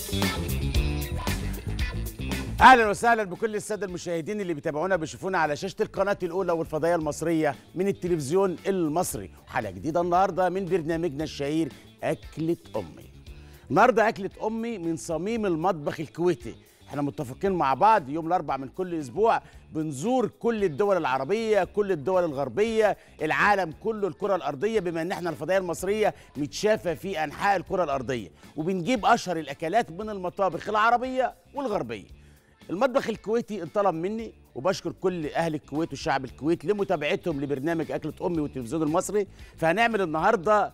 اهلا وسهلا بكل الساده المشاهدين اللي بيتابعونا بيشوفونا على شاشه القناه الاولى والفضائيه المصريه من التلفزيون المصري حلقه جديده النهارده من برنامجنا الشهير اكله امي النهارده اكله امي من صميم المطبخ الكويتي احنا متفقين مع بعض يوم الاربع من كل اسبوع بنزور كل الدول العربيه كل الدول الغربيه العالم كله الكره الارضيه بما ان احنا الفضائيه المصريه متشافه في انحاء الكره الارضيه وبنجيب اشهر الاكلات من المطابخ العربيه والغربيه المطبخ الكويتي انطلب مني وبشكر كل اهل الكويت والشعب الكويت لمتابعتهم لبرنامج اكله امي والتلفزيون المصري فهنعمل النهارده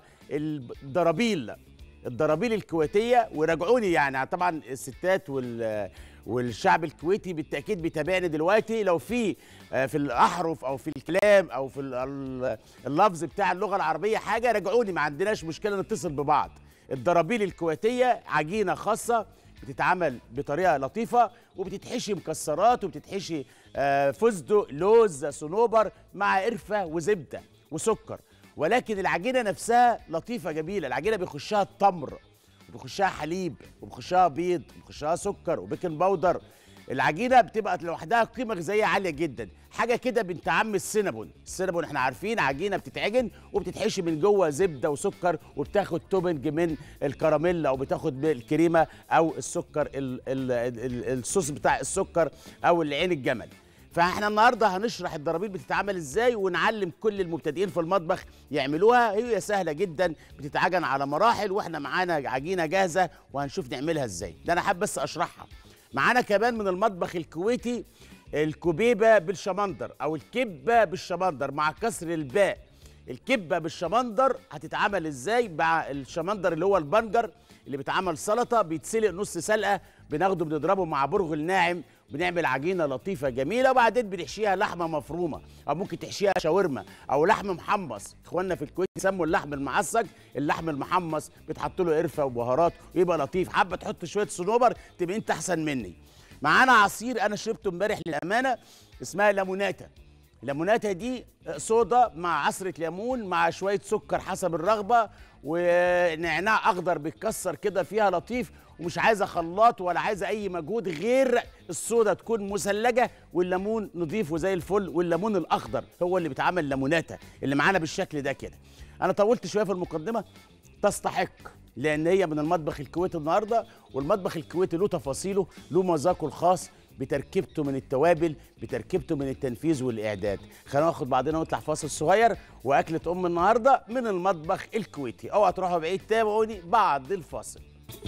الدرابيل الدرابيل الكويتيه وراجعوني يعني طبعا الستات وال والشعب الكويتي بالتاكيد بيتابعني دلوقتي لو في آه، في الاحرف او في الكلام او في ال- ال- اللفظ بتاع اللغه العربيه حاجه راجعوني ما عندناش مشكله نتصل ببعض الدرابيل الكويتيه عجينه خاصه بتتعمل بطريقه لطيفه وبتتحشي مكسرات وبتتحشي آه، فستق لوز صنوبر مع قرفه وزبده وسكر ولكن العجينه نفسها لطيفه جميله العجينه بيخشها التمر وبيخشها حليب وبيخشها بيض وبيخشها سكر وبيكنج باودر العجينه بتبقى لوحدها قيمه غذائيه عاليه جدا حاجه كده بنت عم السينابون السينابون احنا عارفين عجينه بتتعجن وبتتحشي من جوه زبده وسكر وبتاخد توبنج من الكراميل او بتاخد من الكريمه او السكر ال ال ال الصوص بتاع السكر او العين الجمل فاحنا النهارده هنشرح الضرابيل بتتعمل ازاي ونعلم كل المبتدئين في المطبخ يعملوها هي سهله جدا بتتعجن على مراحل واحنا معانا عجينه جاهزه وهنشوف نعملها ازاي ده انا حابب بس اشرحها معانا كمان من المطبخ الكويتي الكبيبه بالشمندر او الكبه بالشمندر مع كسر الباء الكبه بالشمندر هتتعمل ازاي مع الشمندر اللي هو البنجر اللي بيتعمل سلطه بيتسلق نص سلقه بناخده بنضربه مع برغل ناعم بنعمل عجينه لطيفه جميله وبعدين بنحشيها لحمه مفرومه او ممكن تحشيها شاورما او لحم محمص اخواننا في الكويت يسموا اللحم المعصج اللحم المحمص بيتحط له قرفه وبهارات ويبقى لطيف حابه تحط شويه صنوبر تبقى انت احسن مني معانا عصير انا شربته امبارح للامانه اسمها ليموناتا الليموناتا دي صودا مع عصرة ليمون مع شوية سكر حسب الرغبة ونعناع أخضر بيتكسر كده فيها لطيف ومش عايزة خلاط ولا عايزة أي مجهود غير الصودا تكون مثلجة والليمون نضيف وزي الفل والليمون الأخضر هو اللي بيتعمل ليموناتا اللي معانا بالشكل ده كده أنا طولت شوية في المقدمة تستحق لان هي من المطبخ الكويتي النهارده والمطبخ الكويتي له تفاصيله له مذاقه الخاص بتركيبته من التوابل بتركيبته من التنفيذ والاعداد خلينا ناخد بعضنا ونطلع فاصل صغير واكله ام النهارده من المطبخ الكويتي اوعى تروحوا بعيد تابعوني بعد الفاصل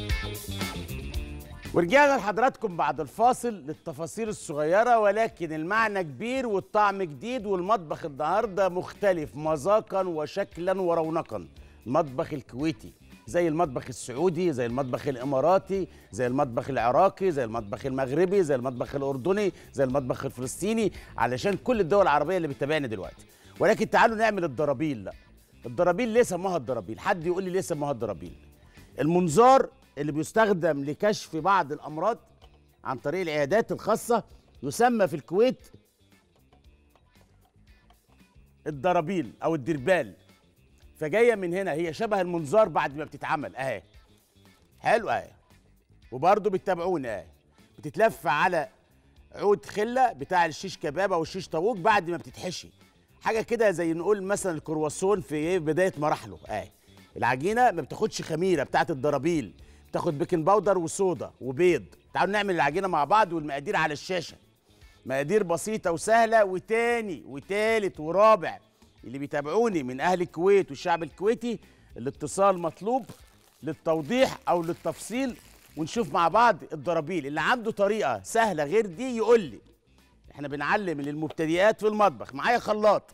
ورجعنا لحضراتكم بعد الفاصل للتفاصيل الصغيرة ولكن المعنى كبير والطعم جديد والمطبخ النهاردة مختلف مذاقا وشكلا ورونقا المطبخ الكويتي زي المطبخ السعودي زي المطبخ الإماراتي زي المطبخ العراقي زي المطبخ المغربي زي المطبخ الأردني زي المطبخ الفلسطيني علشان كل الدول العربية اللي بتتابعنا دلوقتي ولكن تعالوا نعمل الضرابيل لا الضرابيل ليه سموها الضرابيل حد يقول لي ليه سموها الضرابيل المنظار اللي بيستخدم لكشف بعض الامراض عن طريق العيادات الخاصه يسمى في الكويت الضرابيل او الدربال فجايه من هنا هي شبه المنظار بعد ما بتتعمل اهي حلو اهي وبرضه بتتابعونا اهي بتتلف على عود خله بتاع الشيش كباب او الشيش طاووق بعد ما بتتحشي حاجه كده زي نقول مثلا الكرواسون في ايه بدايه مراحله اهي العجينه ما بتاخدش خميره بتاعت الضرابيل بتاخد بيكنج باودر وصودا وبيض تعالوا نعمل العجينه مع بعض والمقادير على الشاشه مقادير بسيطه وسهله وتاني وتالت ورابع اللي بيتابعوني من اهل الكويت والشعب الكويتي الاتصال مطلوب للتوضيح او للتفصيل ونشوف مع بعض الضرابيل اللي عنده طريقه سهله غير دي يقول لي احنا بنعلم للمبتدئات في المطبخ معايا خلاط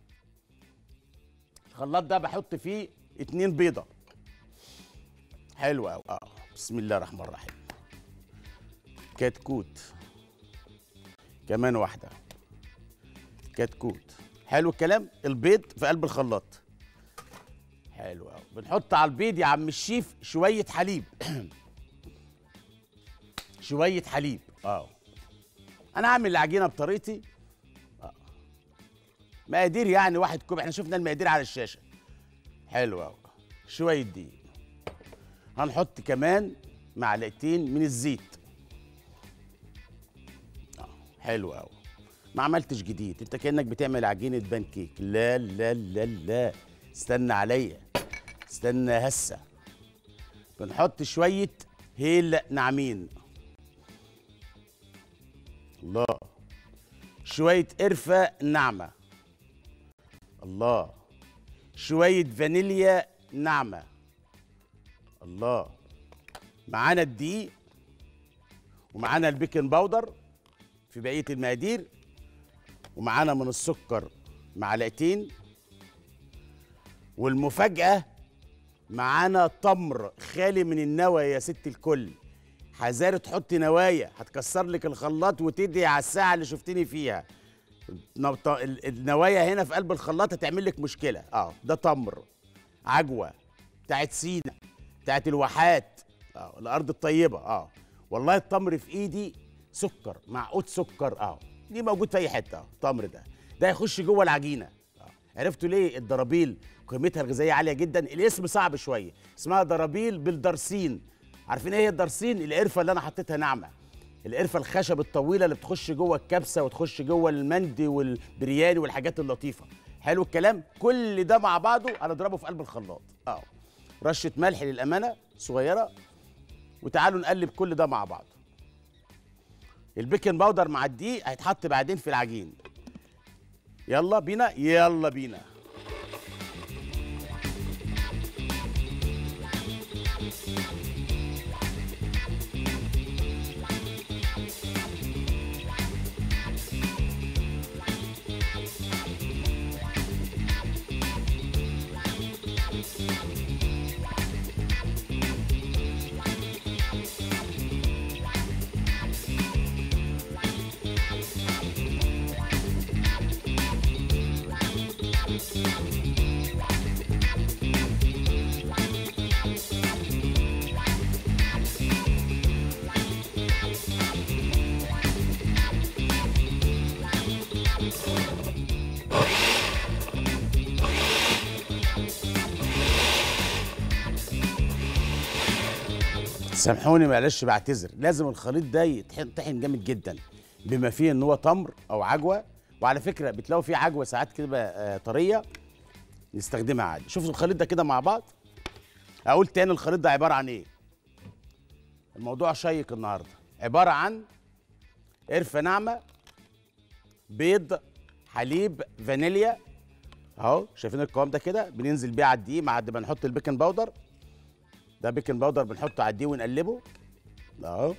الخلاط ده بحط فيه اتنين بيضه حلو قوي اه بسم الله الرحمن الرحيم كتكوت كمان واحده كتكوت حلو الكلام البيض في قلب الخلاط حلو قوي بنحط على البيض يا عم الشيف شويه حليب شويه حليب اه انا هعمل العجينه بطريقتي آه. مقادير يعني واحد كوب احنا شفنا المقادير على الشاشه حلو قوي شويه دقيق هنحط كمان معلقتين من الزيت آه، حلو قوي ما عملتش جديد انت كانك بتعمل عجينه بانكيك لا لا لا لا استنى عليا استنى هسه بنحط شويه هيل ناعمين الله شويه قرفه ناعمه الله شويه فانيليا ناعمه الله معانا الدقيق ومعانا البيكنج باودر في بقيه المقادير ومعانا من السكر معلقتين والمفاجاه معانا تمر خالي من النوى يا ست الكل حذاري تحطي نوايا هتكسر لك الخلاط وتدي على الساعه اللي شفتني فيها النوط- ال- النوايا هنا في قلب الخلاط هتعمل لك مشكله اه ده تمر عجوه بتاعت سينا بتاعت الواحات اه الارض الطيبه اه والله التمر في ايدي سكر معقود سكر اه دي موجود في اي حته اه التمر ده ده يخش جوه العجينه اه عرفتوا ليه الدرابيل قيمتها الغذائيه عاليه جدا الاسم صعب شويه اسمها درابيل بالدرسين عارفين ايه هي الدرسين القرفه اللي انا حطيتها ناعمه القرفه الخشب الطويله اللي بتخش جوه الكبسه وتخش جوه المندي والبرياني والحاجات اللطيفه حلو الكلام كل ده مع بعضه هنضربه في قلب الخلاط اه رشه ملح للامانه صغيره وتعالوا نقلب كل ده مع بعض البيكنج باودر مع الدقيق هيتحط بعدين في العجين يلا بينا يلا بينا سامحوني معلش بعتذر لازم الخليط ده يطحن طحن جامد جدا بما فيه ان هو تمر او عجوه وعلى فكره بتلاقوا فيه عجوه ساعات كده آه، طريه نستخدمها عادي شوفوا الخليط ده كده مع بعض اقول تاني الخليط ده عباره عن ايه الموضوع شيق النهارده عباره عن قرفه ناعمه بيض حليب فانيليا اهو شايفين القوام ده كده بننزل بيه على الدقيق مع قد ما نحط البيكنج باودر ده بيكنج باودر بنحطه على الدقيق ونقلبه اهو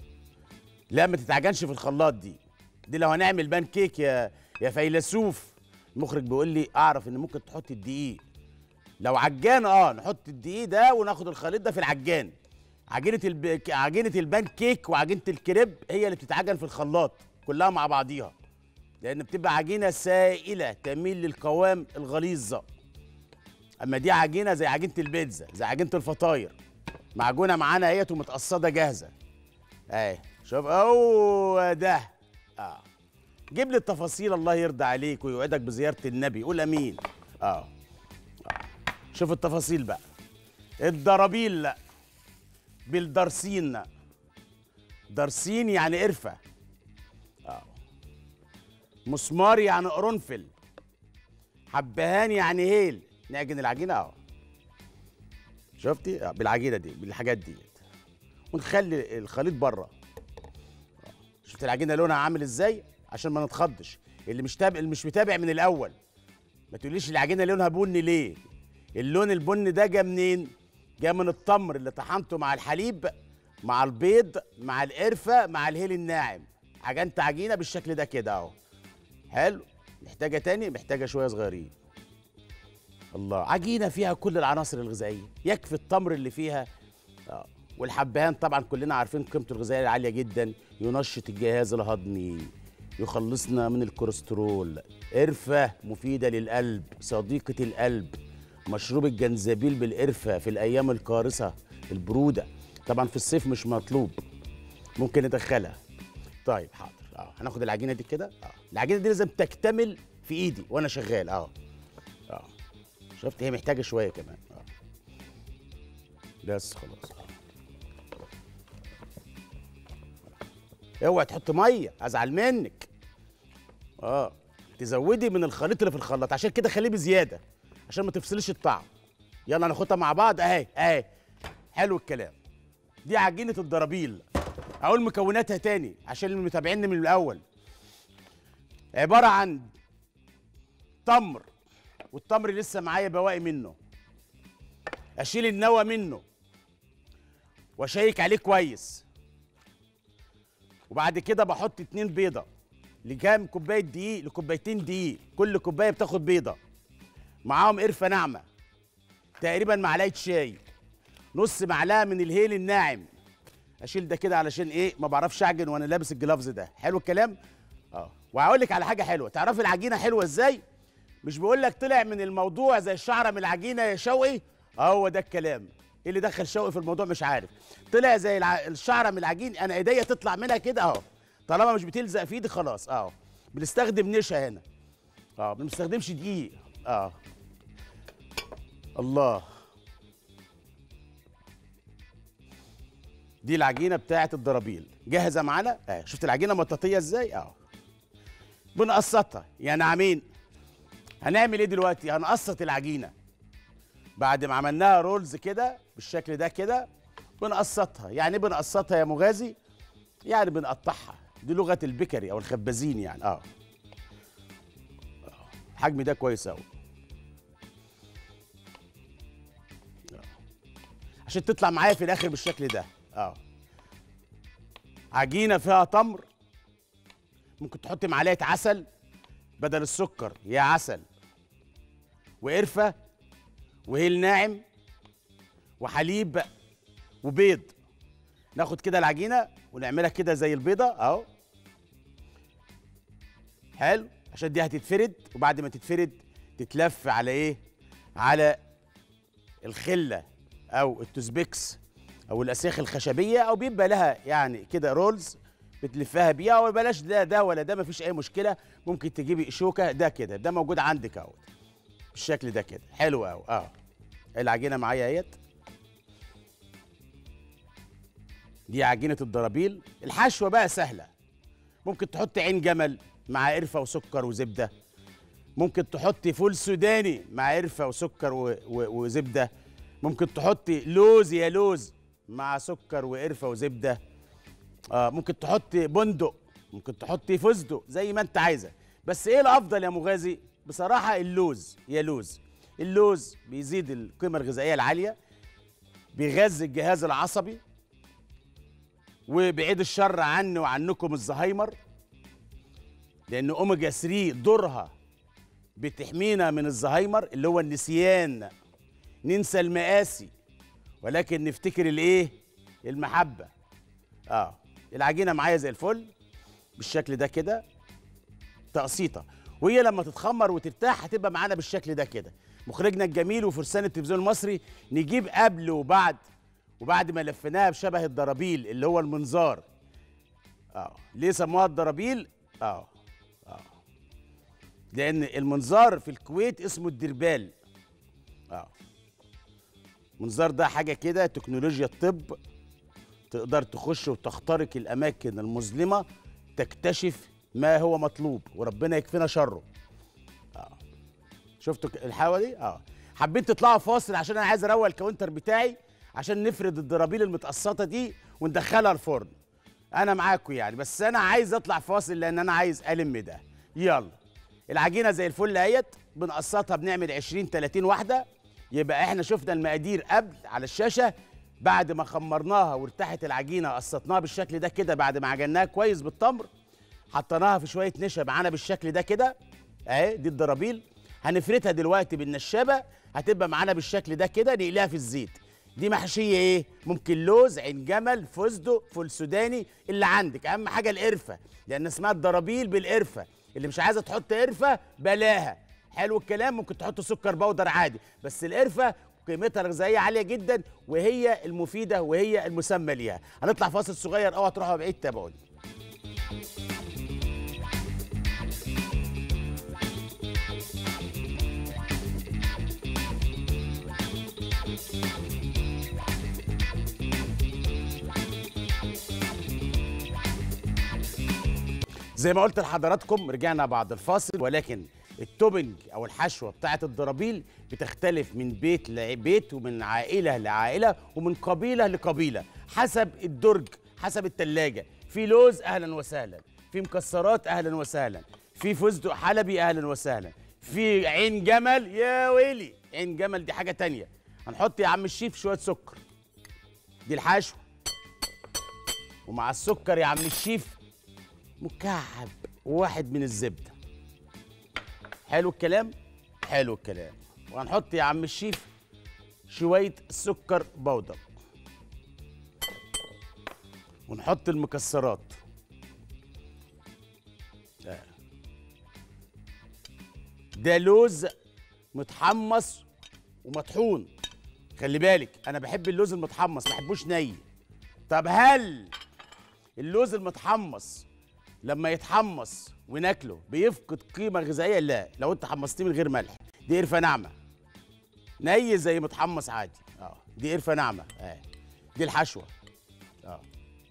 لا ما تتعجنش في الخلاط دي دي لو هنعمل بان كيك يا يا فيلسوف المخرج بيقول لي اعرف ان ممكن تحط الدقيق لو عجان اه نحط الدقيق ده وناخد الخليط ده في العجان عجينه الب... عجينه البان كيك وعجينه الكريب هي اللي بتتعجن في الخلاط كلها مع بعضيها لان بتبقى عجينه سائله تميل للقوام الغليظ اما دي عجينه زي عجينه البيتزا زي عجينه الفطاير معجونه معانا اهيت ومتقصده جاهزه اهي شوف هو ده اه جيب لي التفاصيل الله يرضى عليك ويوعدك بزياره النبي قول امين اه, آه. شوف التفاصيل بقى الدرابيل لا بالدرسين لا. درسين يعني قرفه اه مسمار يعني قرنفل حبهان يعني هيل نعجن العجينه اهو شفتي آه، بالعجينه دي بالحاجات ديت ونخلي الخليط بره آه. شفت العجينه لونها عامل ازاي عشان ما نتخضش اللي مش تابع اللي مش متابع من الاول ما تقوليش العجينه لونها بني ليه اللون البني ده جه منين جه من التمر اللي طحنته مع الحليب مع البيض مع القرفه مع الهيل الناعم عجنت عجينه بالشكل ده كده اهو حلو محتاجه تاني محتاجه شويه صغيرين الله عجينه فيها كل العناصر الغذائيه يكفي التمر اللي فيها آه. والحبهان طبعا كلنا عارفين قيمته الغذائيه العاليه جدا ينشط الجهاز الهضمي يخلصنا من الكوليسترول قرفه مفيده للقلب صديقه القلب مشروب الجنزبيل بالقرفه في الايام القارصه البروده طبعا في الصيف مش مطلوب ممكن ندخلها طيب حاضر اه هناخد العجينه دي كده اه العجينه دي لازم تكتمل في ايدي وانا شغال اه اه شفت هي محتاجه شويه كمان اه بس خلاص اوعي تحط ميه ازعل منك اه تزودي من الخليط اللي في الخلاط عشان كده خليه بزياده عشان ما تفصلش الطعم يلا ناخدها مع بعض اهي اهي حلو الكلام دي عجينه الدرابيل اقول مكوناتها تاني عشان اللي متابعيني من الاول عباره عن تمر والتمر لسه معايا بواقي منه اشيل النوى منه واشيك عليه كويس وبعد كده بحط اتنين بيضه لكام كوبايه دقيق لكوبايتين دقيق كل كوبايه بتاخد بيضه معاهم قرفه ناعمه تقريبا معلقه شاي نص معلقه من الهيل الناعم اشيل ده كده علشان ايه ما بعرفش اعجن وانا لابس الجلافز ده حلو الكلام اه وهقول لك على حاجه حلوه تعرفي العجينه حلوه ازاي مش بقول لك طلع من الموضوع زي الشعره من العجينه يا شوقي هو ده الكلام ايه اللي دخل شوقي في الموضوع مش عارف طلع زي الع... الشعره من العجين انا ايديا تطلع منها كده اهو طالما مش بتلزق في ايدي خلاص اهو بنستخدم نشا هنا اه ما بنستخدمش دقيق اه الله دي العجينه بتاعه الدرابيل جاهزه معانا اه شفت العجينه مطاطيه ازاي اه بنقسطها يعني عامين هنعمل ايه دلوقتي هنقسط العجينه بعد ما عملناها رولز كده بالشكل ده كده بنقسطها يعني ايه بنقسطها يا مغازي يعني بنقطعها دي لغه البكري او الخبازين يعني اه الحجم ده كويس قوي عشان تطلع معايا في الاخر بالشكل ده اه عجينه فيها تمر ممكن تحط معلقه عسل بدل السكر يا عسل وقرفه وهيل ناعم وحليب وبيض ناخد كده العجينه ونعملها كده زي البيضه اهو حلو عشان دي هتتفرد وبعد ما تتفرد تتلف على ايه على الخله او التوزبيكس او الاسياخ الخشبيه او بيبقى لها يعني كده رولز بتلفها بيها وبلاش ده ده ولا ده مفيش اي مشكله ممكن تجيبي شوكه ده كده ده موجود عندك اهو بالشكل ده كده حلو قوي اه العجينه معايا اهيت دي عجينه الدرابيل الحشوه بقى سهله ممكن تحط عين جمل مع قرفه وسكر وزبده ممكن تحطي فول سوداني مع قرفه وسكر و... و... وزبده ممكن تحطي لوز يا لوز مع سكر وقرفه وزبده اه ممكن تحطي بندق ممكن تحطي فستق زي ما انت عايزه بس ايه الافضل يا مغازي بصراحه اللوز يا لوز اللوز بيزيد القيمه الغذائيه العاليه بيغذي الجهاز العصبي وبعيد الشر عني وعنكم الزهايمر لان اوميجا 3 دورها بتحمينا من الزهايمر اللي هو النسيان ننسى المآسي ولكن نفتكر الايه المحبه اه العجينه معايا زي الفل بالشكل ده كده تقسيطه وهي لما تتخمر وترتاح هتبقى معانا بالشكل ده كده مخرجنا الجميل وفرسان التلفزيون المصري نجيب قبل وبعد وبعد ما لفيناها بشبه الدرابيل اللي هو المنظار اه ليه سموها الدرابيل اه اه لان المنظار في الكويت اسمه الدربال اه المنظار ده حاجه كده تكنولوجيا الطب تقدر تخش وتخترق الاماكن المظلمه تكتشف ما هو مطلوب وربنا يكفينا شره اه شفتوا الحاوه دي اه حبيت تطلعوا فاصل عشان انا عايز اروق الكاونتر بتاعي عشان نفرد الدرابيل المتقسطه دي وندخلها الفرن انا معاكم يعني بس انا عايز اطلع فاصل لان انا عايز الم ده يلا العجينه زي الفل اهيت بنقسطها بنعمل 20 30 واحده يبقى احنا شفنا المقادير قبل على الشاشه بعد ما خمرناها وارتاحت العجينه قسطناها بالشكل ده كده بعد ما عجناها كويس بالتمر حطيناها في شويه نشا معانا بالشكل ده كده اهي دي الدرابيل هنفردها دلوقتي بالنشابه هتبقى معانا بالشكل ده كده نقليها في الزيت دي محشيه ايه ممكن لوز عين جمل فستق فول سوداني اللي عندك اهم حاجه القرفه لان اسمها الدرابيل بالقرفه اللي مش عايزه تحط قرفه بلاها حلو الكلام ممكن تحط سكر بودر عادي بس القرفه قيمتها الغذائيه عاليه جدا وهي المفيده وهي المسمى ليها هنطلع فاصل صغير اوعى تروحوا بعيد تابعوني زي ما قلت لحضراتكم رجعنا بعد الفاصل ولكن التوبنج او الحشوه بتاعه الدرابيل بتختلف من بيت لبيت ومن عائله لعائله ومن قبيله لقبيله حسب الدرج حسب التلاجة في لوز اهلا وسهلا في مكسرات اهلا وسهلا في فستق حلبي اهلا وسهلا في عين جمل يا ويلي عين جمل دي حاجه تانية هنحط يا عم الشيف شويه سكر دي الحشوه ومع السكر يا عم الشيف مكعب واحد من الزبده حلو الكلام حلو الكلام وهنحط يا عم الشيف شويه سكر بودر ونحط المكسرات آه. ده لوز متحمص ومطحون خلي بالك انا بحب اللوز المتحمص ما بحبوش ني طب هل اللوز المتحمص لما يتحمص وناكله بيفقد قيمه غذائيه لا لو انت حمصتيه من غير ملح دي قرفه ناعمه ني زي متحمص عادي اه دي قرفه ناعمه اه دي الحشوه اه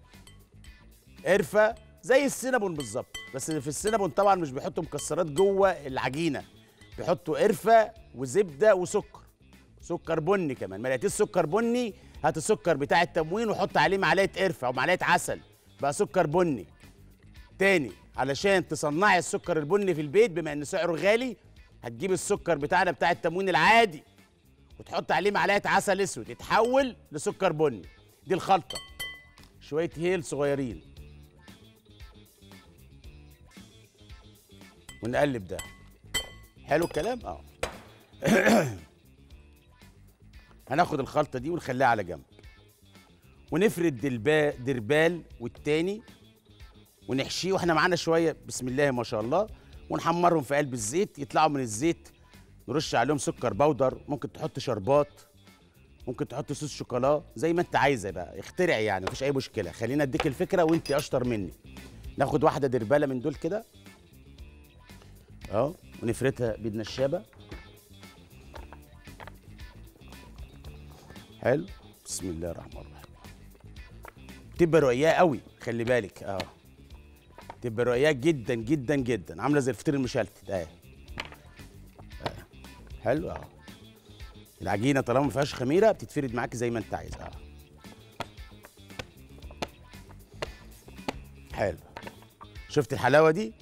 قرفه زي السينابون بالظبط بس في السينابون طبعا مش بيحطوا مكسرات جوه العجينه بيحطوا قرفه وزبده وسكر سكر بني كمان ما لقيتيش سكر بني هات السكر بتاع التموين وحط عليه معلقه قرفه او معلقه عسل بقى سكر بني تاني علشان تصنعي السكر البني في البيت بما ان سعره غالي هتجيب السكر بتاعنا بتاع التموين العادي وتحط عليه معلقه عسل اسود يتحول لسكر بني دي الخلطه شويه هيل صغيرين ونقلب ده حلو الكلام اه هناخد الخلطه دي ونخليها على جنب ونفرد دلبا دربال والتاني ونحشيه واحنا معانا شويه بسم الله ما شاء الله ونحمرهم في قلب الزيت يطلعوا من الزيت نرش عليهم سكر بودر ممكن تحط شربات ممكن تحط صوص شوكولا زي ما انت عايزه بقى اخترعي يعني مفيش اي مشكله خلينا اديك الفكره وانت اشطر مني ناخد واحده درباله من دول كده اهو ونفردها بايدنا الشابه حلو بسم الله الرحمن الرحيم تبقى رقيقه قوي خلي بالك اه تبقى رقيقه جدا جدا جدا عامله زي الفطير المشلتت اهي آه. حلو اه العجينه طالما ما فيهاش خميره بتتفرد معاك زي ما انت عايز اه حلو شفت الحلاوه دي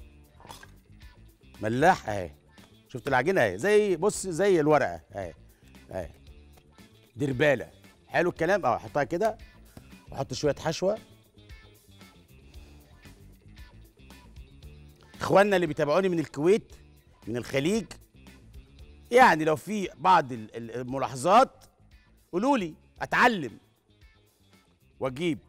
ملاح اهي شفت العجينه اهي زي بص زي الورقه اهي اهي درباله حلو الكلام اه احطها كده واحط شويه حشوه اخواننا اللي بيتابعوني من الكويت من الخليج يعني لو في بعض ال- ال- الملاحظات قولوا لي اتعلم واجيب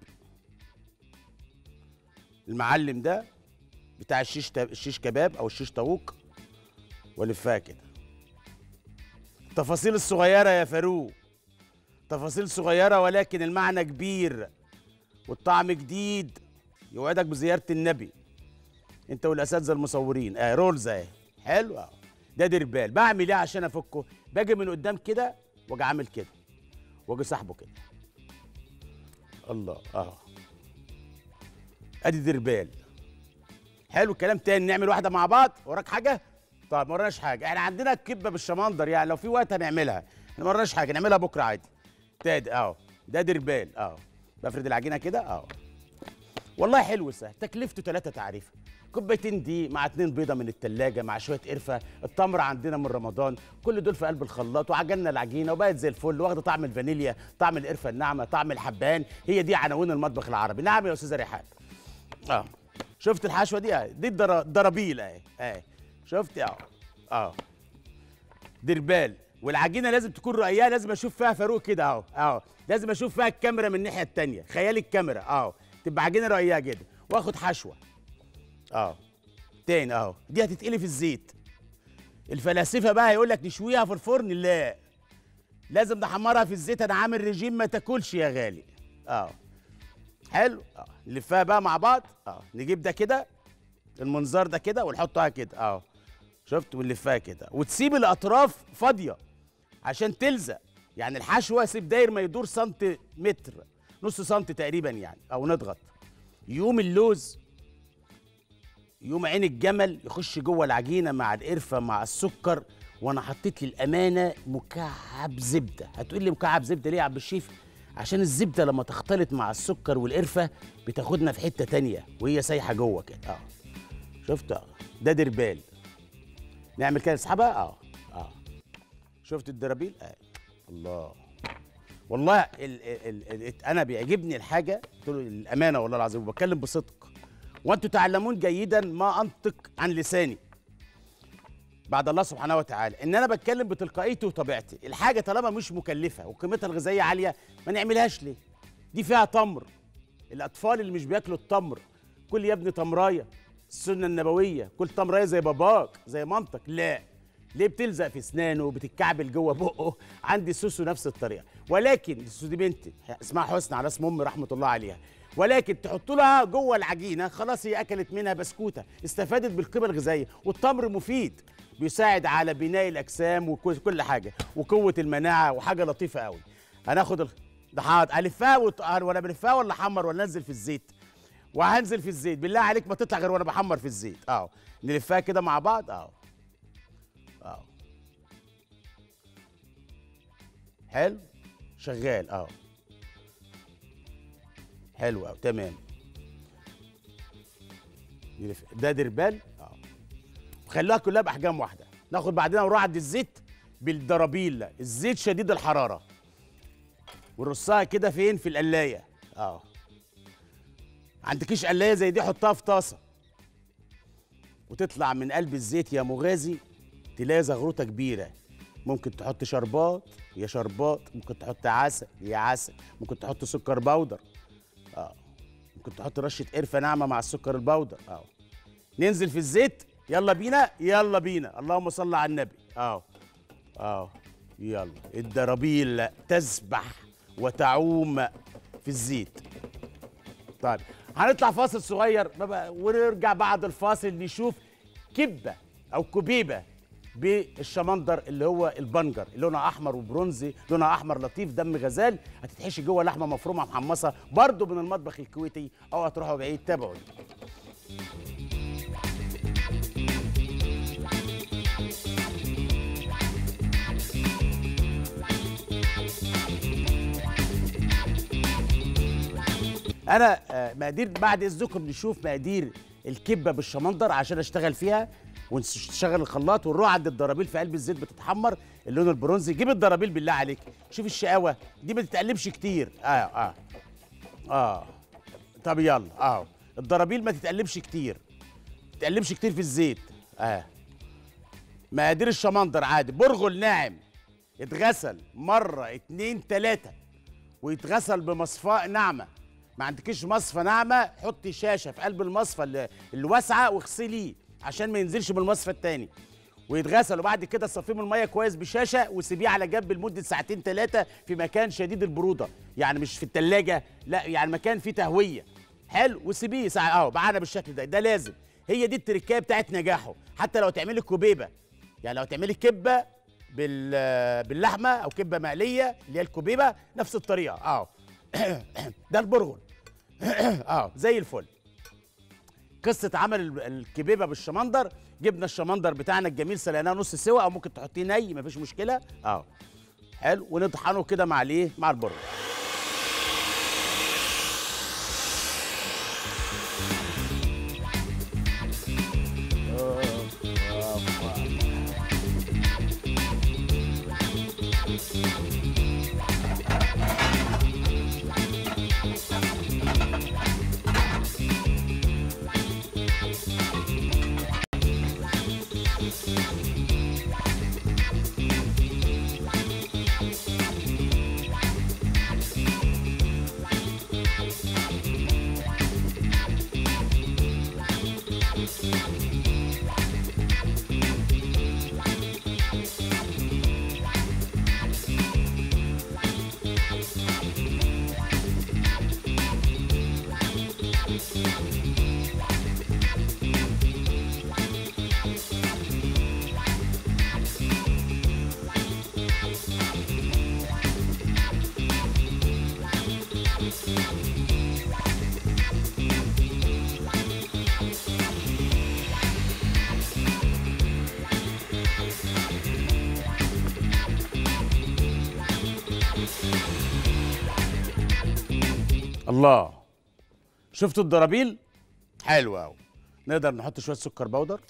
المعلم ده بتاع الشيش تا- الشيش كباب او الشيش طاووق والفها كده التفاصيل الصغيره يا فاروق تفاصيل صغيره ولكن المعنى كبير والطعم جديد يوعدك بزياره النبي انت والاساتذه المصورين اه رولز اهي حلو اه ده دربال بعمل ايه عشان افكه باجي من قدام كده واجي عامل كده واجي سحبه كده الله اه ادي دربال حلو الكلام تاني نعمل واحده مع بعض وراك حاجه طيب ما وراناش حاجه احنا عندنا الكبه بالشمندر يعني لو في وقت هنعملها احنا ما وراناش حاجه نعملها بكره عادي تادي اهو ده دربال اهو بفرد العجينه كده اهو والله حلو سهل تكلفته ثلاثة تعريفة كوبايتين دي مع اتنين بيضة من التلاجة مع شوية قرفة التمر عندنا من رمضان كل دول في قلب الخلاط وعجلنا العجينة وبقت زي الفل واخدة طعم الفانيليا طعم القرفة الناعمة طعم الحبان هي دي عناوين المطبخ العربي نعم يا أستاذة ريحان اه شفت الحشوة دي اهي دي الدرا- الدرابيل اهي اهي شفت اهو اه دربال والعجينه لازم تكون رقيقه لازم اشوف فيها فاروق كده اهو اهو لازم اشوف فيها الكاميرا من الناحيه التانية خيال الكاميرا اهو تبقى عجينه رقيقه جدا واخد حشوه اه تاني اهو دي هتتقلي في الزيت الفلاسفه بقى هيقول لك نشويها في الفرن لا لازم نحمرها في الزيت انا عامل رجيم ما تاكلش يا غالي اه حلو اه نلفها بقى مع بعض اه نجيب ده كده المنظار ده كده ونحطها كده اه شفت ونلفها كده وتسيب الاطراف فاضيه عشان تلزق يعني الحشوه سيب داير ما يدور سنتيمتر نص سنتي تقريبا يعني او نضغط يقوم اللوز يقوم عين الجمل يخش جوه العجينه مع القرفه مع السكر وانا حطيت للامانه مكعب زبده هتقول لي مكعب زبده ليه يا عبد الشيف عشان الزبده لما تختلط مع السكر والقرفه بتاخدنا في حته تانية وهي سايحه جوه كده اه شفت اه ده دربال نعمل كده نسحبها اه اه شفت الدرابيل اه الله والله ال ال ال ال انا بيعجبني الحاجه قلت له الامانه والله العظيم وبتكلم بصدق وانتم تعلمون جيدا ما انطق عن لساني بعد الله سبحانه وتعالى ان انا بتكلم بتلقائيتي وطبيعتي الحاجه طالما مش مكلفه وقيمتها الغذائيه عاليه ما نعملهاش ليه دي فيها تمر الاطفال اللي مش بياكلوا التمر كل يا ابني تمرايه السنه النبويه كل تمرايه زي باباك زي مامتك لا ليه بتلزق في اسنانه وبتتكعبل جوه بقه عندي سوسو نفس الطريقه ولكن سوسو دي بنتي اسمها حسنى على اسم امي رحمه الله عليها ولكن تحط لها جوه العجينه خلاص هي اكلت منها بسكوته استفادت بالقيمه الغذائيه والتمر مفيد بيساعد على بناء الاجسام وكل حاجه وقوه المناعه وحاجه لطيفه قوي هناخد ال... ده حاضر الفها وت... ولا بلفها ولا احمر ولا انزل في الزيت وهنزل في الزيت بالله عليك ما تطلع غير وانا بحمر في الزيت اه نلفها كده مع بعض اه اه حلو شغال اه حلو قوي تمام نلف ده دربال اه وخلوها كلها باحجام واحده ناخد بعدين نروح عند الزيت بالدرابيل الزيت شديد الحراره ونرصها كده فين في القلايه اه عندكيش قلايه زي دي حطها في طاسه وتطلع من قلب الزيت يا مغازي تلاقي زغروطه كبيره ممكن تحط شربات يا شربات ممكن تحط عسل يا عسل ممكن تحط سكر بودر اه ممكن تحط رشه قرفه ناعمه مع السكر البودر اه ننزل في الزيت يلا بينا يلا بينا اللهم صل على النبي اه اه يلا الدرابيل تسبح وتعوم في الزيت طيب هنطلع فاصل صغير ونرجع بعد الفاصل نشوف كبه او كبيبه بالشمندر اللي هو البنجر لونها احمر وبرونزي لونها احمر لطيف دم غزال هتتحشي جوه لحمه مفرومه محمصه برضو من المطبخ الكويتي او هتروحوا بعيد تابعوني انا مقادير بعد اذنكم نشوف مقادير الكبه بالشمندر عشان اشتغل فيها ونشغل الخلاط ونروح عند الدرابيل في قلب الزيت بتتحمر اللون البرونزي جيب الدرابيل بالله عليك شوف الشقاوه دي ما تتقلبش كتير اه اه اه طب يلا اه الدرابيل ما تتقلبش كتير ما تتقلبش كتير في الزيت اه مقادير الشمندر عادي برغل ناعم اتغسل مره اتنين تلاته ويتغسل بمصفاء ناعمه ما عندكيش مصفى ناعمه حطي شاشه في قلب المصفى الواسعه واغسليه عشان ما ينزلش من المصفى التاني ويتغسل وبعد كده صفيه من الميه كويس بشاشه وسيبيه على جنب لمده ساعتين ثلاثه في مكان شديد البروده يعني مش في الثلاجه لا يعني مكان فيه تهويه حلو وسيبيه ساعه اه معانا بالشكل ده ده لازم هي دي التركايه بتاعت نجاحه حتى لو تعملي كوبيبه يعني لو تعملي كبه بال باللحمه او كبه مقليه اللي هي الكوبيبه نفس الطريقه اه ده البرغل اه زي الفل قصه عمل الكبيبه بالشمندر جبنا الشمندر بتاعنا الجميل سلقناه نص سوا او ممكن تحطيه ني مفيش مشكله اه حلو ونطحنه كده مع الايه مع البرغل الله شفتوا الدرابيل حلو قوي نقدر نحط شويه سكر بودر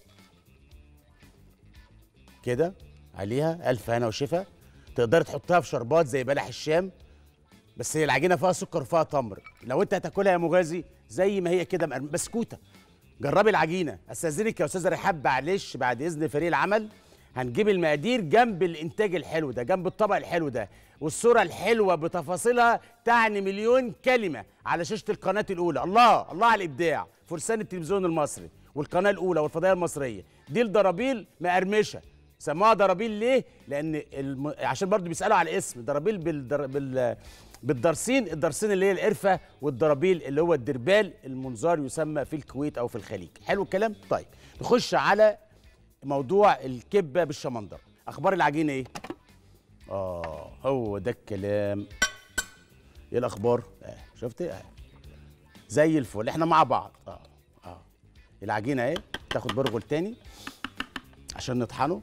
كده عليها الف هنا وشفا تقدر تحطها في شربات زي بلح الشام بس هي العجينه فيها سكر وفيها تمر لو انت هتاكلها يا مغازي زي ما هي كده مقرم- بسكوته جربي العجينه استاذنك يا استاذه رحاب معلش بعد اذن فريق العمل هنجيب المقادير جنب الانتاج الحلو ده جنب الطبق الحلو ده والصوره الحلوه بتفاصيلها تعني مليون كلمه على شاشه القناه الاولى الله الله على الابداع فرسان التلفزيون المصري والقناه الاولى والفضائيه المصريه دي الدرابيل مقرمشه سموها درابيل ليه؟ لان الم... عشان برضو بيسالوا على الاسم درابيل بالدر... بال... بالدرسين الدرسين اللي هي القرفه والدرابيل اللي هو الدربال المنظار يسمى في الكويت او في الخليج حلو الكلام طيب نخش على موضوع الكبه بالشمندر اخبار العجينه ايه اه هو ده الكلام ايه الاخبار اه شفت اه زي الفل احنا مع بعض اه اه العجينه اهي تاخد برغل تاني عشان نطحنه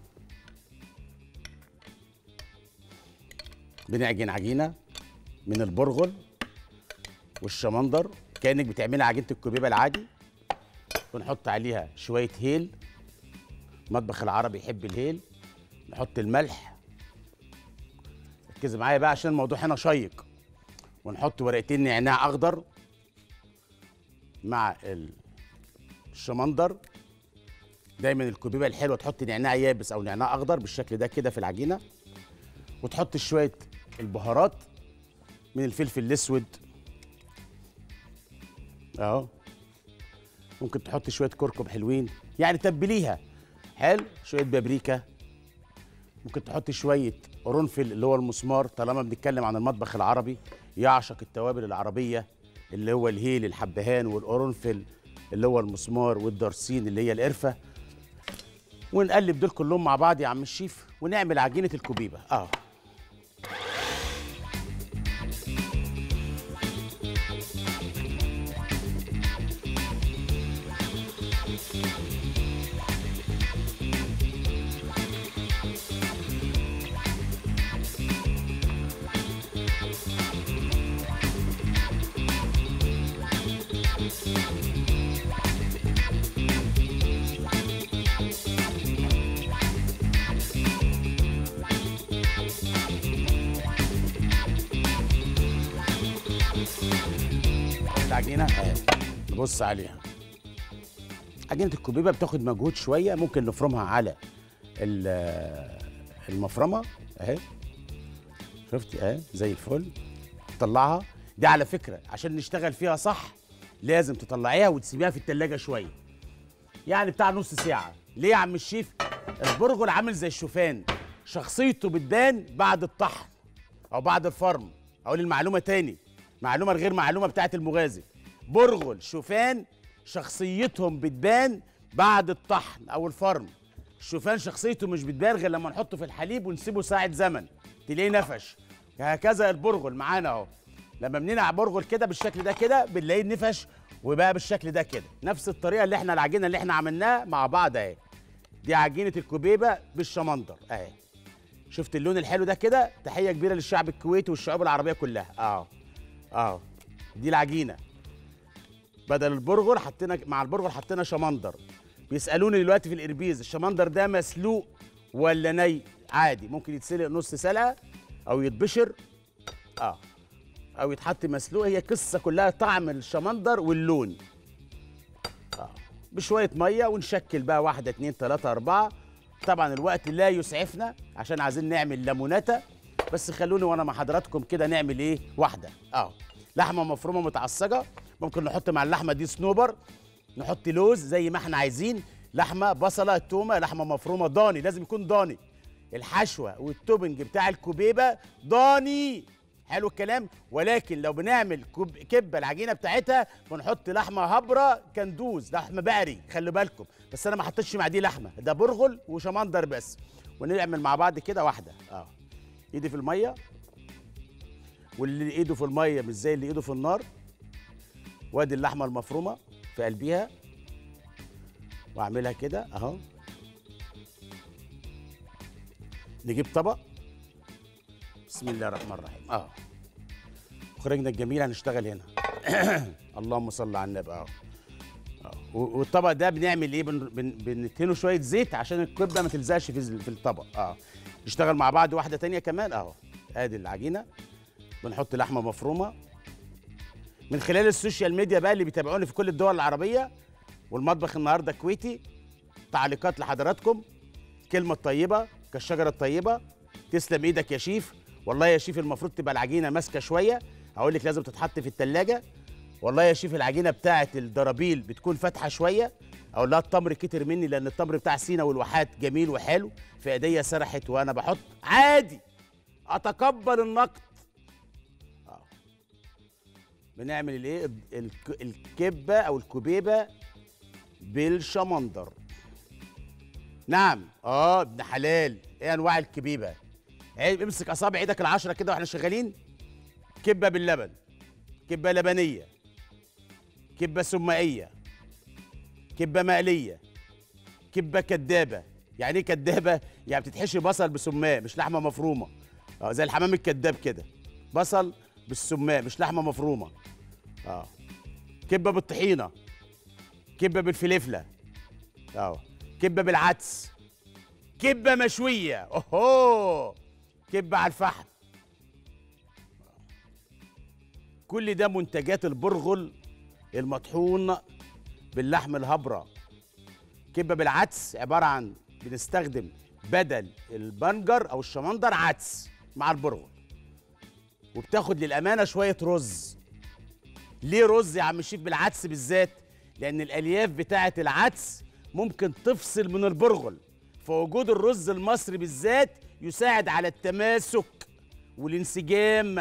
بنعجن عجينه من البرغل والشمندر كانك بتعملي عجينه الكبيبه العادي ونحط عليها شويه هيل المطبخ العربي يحب الهيل نحط الملح ركزي معايا بقى عشان الموضوع هنا شيق ونحط ورقتين نعناع اخضر مع ال- الشمندر دايما الكبيبه الحلوه تحط نعناع يابس او نعناع اخضر بالشكل ده كده في العجينه وتحط شويه البهارات من الفلفل الاسود اهو ممكن تحط شويه كركم حلوين يعني تبليها حلو شويه بابريكا ممكن تحط شويه قرنفل اللي هو المسمار طالما بنتكلم عن المطبخ العربي يعشق التوابل العربيه اللي هو الهيل الحبهان والقرنفل اللي هو المسمار والدرسين اللي هي القرفه ونقلب دول كلهم مع بعض يا عم الشيف ونعمل عجينه الكبيبه اه العجينه اهي نبص عليها عجينه الكبيبه بتاخد مجهود شويه ممكن نفرمها على ال- المفرمه اهي شفتي اهي زي الفل طلعها دي على فكره عشان نشتغل فيها صح لازم تطلعيها وتسيبيها في التلاجة شويه يعني بتاع نص ساعه ليه يا عم الشيف البرغل عامل زي الشوفان شخصيته بتبان بعد الطحن او بعد الفرم اقول المعلومه تاني معلومه غير معلومه بتاعت المغازي برغل شوفان شخصيتهم بتبان بعد الطحن او الفرم الشوفان شخصيته مش بتبان غير لما نحطه في الحليب ونسيبه ساعه زمن تلاقيه نفش هكذا البرغل معانا اهو لما بننقع برغل كده بالشكل ده كده بنلاقيه نفش وبقى بالشكل ده كده نفس الطريقه اللي احنا العجينه اللي احنا عملناها مع بعض اهي دي عجينه الكبيبه بالشمندر اهي شفت اللون الحلو ده كده تحيه كبيره للشعب الكويتي والشعوب العربيه كلها اه اه دي العجينه بدل البرغل حطينا مع البرغل حطينا شمندر بيسالوني دلوقتي في الاربيز الشمندر ده مسلوق ولا ني عادي ممكن يتسلق نص سلقه او يتبشر اه او يتحط مسلوق هي قصه كلها طعم الشمندر واللون اه بشويه ميه ونشكل بقى واحده اتنين تلاته اربعه طبعا الوقت لا يسعفنا عشان عايزين نعمل ليموناته بس خلوني وانا مع حضراتكم كده نعمل ايه واحده اه لحمه مفرومه متعصجه ممكن نحط مع اللحمه دي صنوبر نحط لوز زي ما احنا عايزين لحمه بصله تومه لحمه مفرومه ضاني لازم يكون ضاني الحشوه والتوبنج بتاع الكوبيبه ضاني حلو الكلام ولكن لو بنعمل كوب كبه العجينه بتاعتها بنحط لحمه هبره كندوز لحمه بقري خلي بالكم بس انا ما حطيتش مع دي لحمه ده برغل وشمندر بس ونعمل مع بعض كده واحده اه ايدي في الميه واللي ايده في الميه مش زي اللي ايده في النار وادي اللحمه المفرومه في قلبيها واعملها كده اهو نجيب طبق بسم الله الرحمن الرحيم اه مخرجنا الجميل هنشتغل هنا اللهم صل على النبي اهو أهو. و- والطبق ده بنعمل ايه بن... بن... بندهنه شويه زيت عشان الكبه ما تلزقش في ال- في الطبق اه نشتغل مع بعض واحده تانية كمان اهو ادي العجينه بنحط لحمه مفرومه من خلال السوشيال ميديا بقى اللي بيتابعوني في كل الدول العربيه والمطبخ النهارده كويتي تعليقات لحضراتكم كلمه طيبه كالشجره الطيبه تسلم ايدك يا شيف والله يا شيف المفروض تبقى العجينه ماسكه شويه اقول لك لازم تتحط في التلاجة والله يا شيف العجينه بتاعه الدرابيل بتكون فاتحه شويه اقول لها التمر كتر مني لان التمر بتاع سينا والواحات جميل وحلو في ايديا سرحت وانا بحط عادي اتقبل النقد آه. بنعمل الايه الك- الك- الكبه او الكبيبه بالشمندر نعم اه ابن حلال ايه انواع الكبيبه عيب امسك اصابع ايدك العشره كده واحنا شغالين كبه باللبن كبه لبنيه كبه سمائيه كبه مقليه كبه كدابه يعني ايه كدابه يعني بتتحشي بصل بسماه مش لحمه مفرومه اه زي الحمام الكداب كده بصل بالسماه مش لحمه مفرومه اه كبه بالطحينه كبه بالفلفله اه كبه بالعدس كبه مشويه اوهو كبه على الفحم كل ده منتجات البرغل المطحون باللحم الهبره كبه بالعدس عباره عن بنستخدم بدل البنجر او الشمندر عدس مع البرغل وبتاخد للامانه شويه رز ليه رز يا عم الشيف بالعدس بالذات لان الالياف بتاعه العدس ممكن تفصل من البرغل فوجود الرز المصري بالذات يساعد على التماسك والانسجام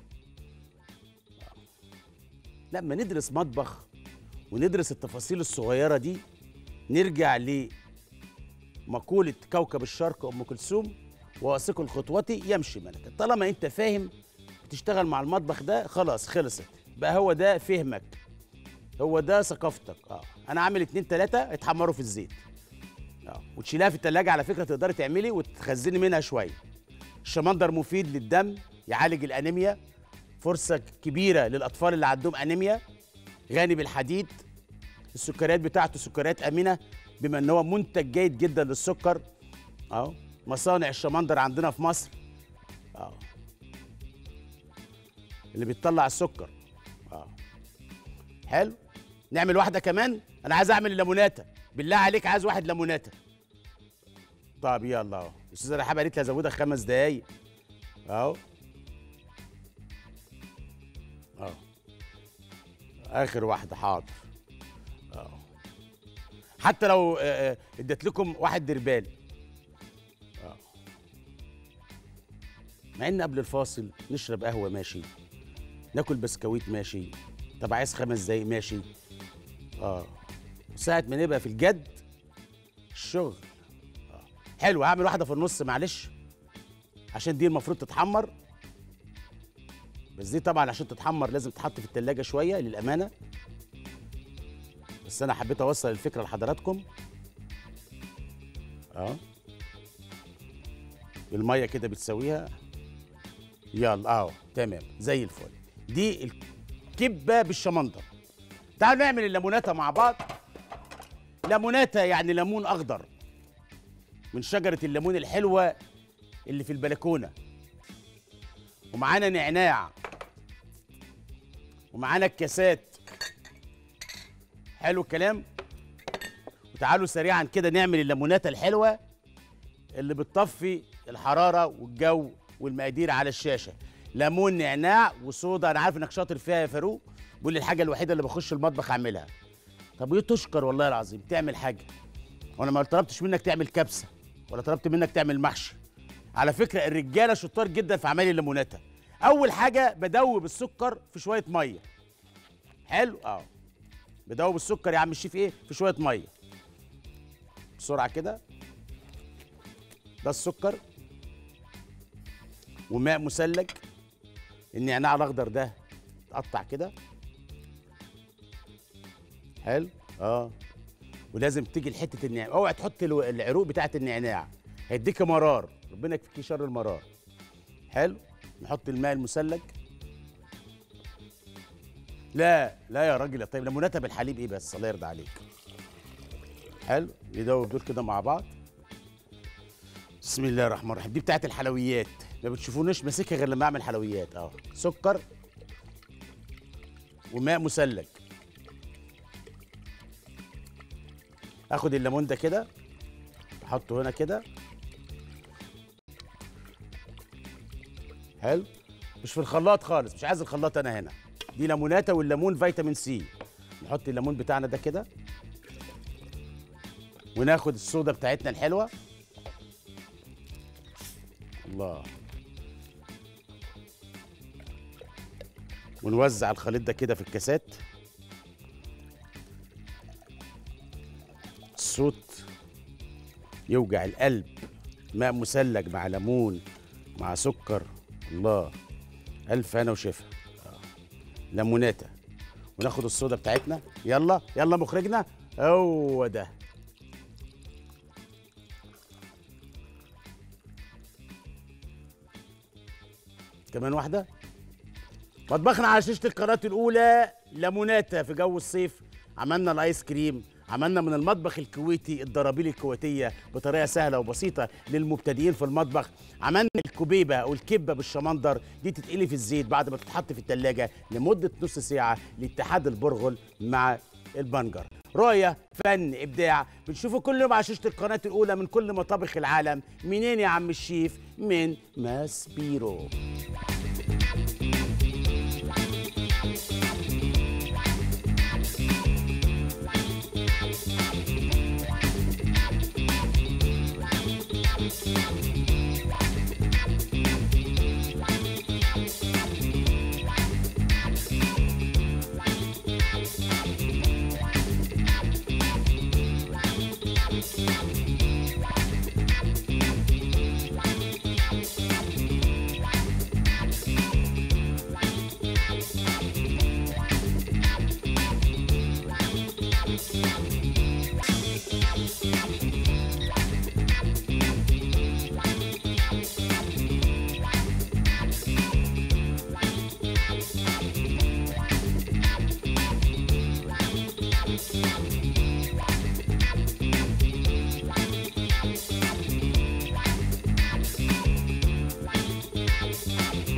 لما ندرس مطبخ وندرس التفاصيل الصغيره دي نرجع لمقوله كوكب الشرق ام كلثوم واثق الخطوة يمشي ملكا طالما انت فاهم بتشتغل مع المطبخ ده خلاص خلصت بقى هو ده فهمك هو ده ثقافتك اه انا عامل اتنين تلاته اتحمروا في الزيت اه وتشيلها في التلاجة على فكره تقدري تعملي وتخزني منها شويه الشمندر مفيد للدم يعالج الانيميا فرصه كبيره للاطفال اللي عندهم انيميا غني بالحديد السكريات بتاعته سكريات امنه بما ان هو منتج جيد جدا للسكر اهو مصانع الشمندر عندنا في مصر اه اللي بتطلع السكر اه حلو نعمل واحده كمان انا عايز اعمل الليموناته بالله عليك عايز واحد ليموناته طب يلا اهو الاستاذه رحابه قالت لي هزودها خمس دقايق اهو اهو اخر واحده حاضر اهو حتى لو آه، آه، اديت لكم واحد دربال اهو مع ان قبل الفاصل نشرب قهوه ماشي ناكل بسكويت ماشي طب عايز خمس دقايق ماشي اه ساعة ما نبقى في الجد الشغل آه. حلو هعمل واحدة في النص معلش عشان دي المفروض تتحمر بس دي طبعا عشان تتحمر لازم تتحط في التلاجة شوية للأمانة بس أنا حبيت أوصل الفكرة لحضراتكم اه المية كده بتسويها يلا اهو تمام زي الفل دي الكبة بالشمندر تعالوا نعمل الليموناته مع بعض ليموناته يعني ليمون اخضر من شجره الليمون الحلوه اللي في البلكونه ومعانا نعناع ومعانا الكاسات حلو الكلام وتعالوا سريعا كده نعمل الليموناته الحلوه اللي بتطفي الحراره والجو والمقادير على الشاشه ليمون نعناع وصودا انا عارف انك شاطر فيها يا فاروق بيقول لي الحاجه الوحيده اللي بخش المطبخ اعملها طب وايه تشكر والله العظيم تعمل حاجه وانا ما طلبتش منك تعمل كبسه ولا طلبت منك تعمل محشي على فكره الرجاله شطار جدا في عمل الليموناته اول حاجه بدوب السكر في شويه ميه حلو اه بدوب السكر يا عم الشيف ايه في شويه ميه بسرعه كده ده السكر وماء مثلج النعناع الاخضر ده تقطع كده حلو اه ولازم تيجي لحته النعناع اوعى تحط الو- العروق بتاعه النعناع هيديك مرار ربنا يكفيكي شر المرار حلو نحط الماء المثلج لا لا يا راجل يا طيب ليموناته بالحليب ايه بس الله يرضى عليك حلو ندوب دول كده مع بعض بسم الله الرحمن الرحيم دي بتاعت الحلويات ما بتشوفونيش ماسكها غير لما اعمل حلويات اه سكر وماء مثلج اخد الليمون ده كده احطه هنا كده حلو مش في الخلاط خالص مش عايز الخلاط انا هنا دي ليموناته والليمون فيتامين سي نحط الليمون بتاعنا ده كده وناخد الصودا بتاعتنا الحلوه الله ونوزع الخليط ده كده في الكاسات الصوت يوجع القلب ماء مثلج مع ليمون مع سكر الله الف هنا وشفا آه. ليموناته وناخد الصودا بتاعتنا يلا يلا مخرجنا هو ده كمان واحده مطبخنا على شاشه القناه الاولى ليموناته في جو الصيف عملنا الايس كريم عملنا من المطبخ الكويتي الضرابيل الكويتيه بطريقه سهله وبسيطه للمبتدئين في المطبخ عملنا الكوبيبه او الكبه بالشمندر دي تتقلي في الزيت بعد ما تتحط في الثلاجه لمده نص ساعه لاتحاد البرغل مع البنجر رؤية فن إبداع بنشوفه كل يوم على شاشة القناة الأولى من كل مطابخ العالم منين يا عم الشيف من ماسبيرو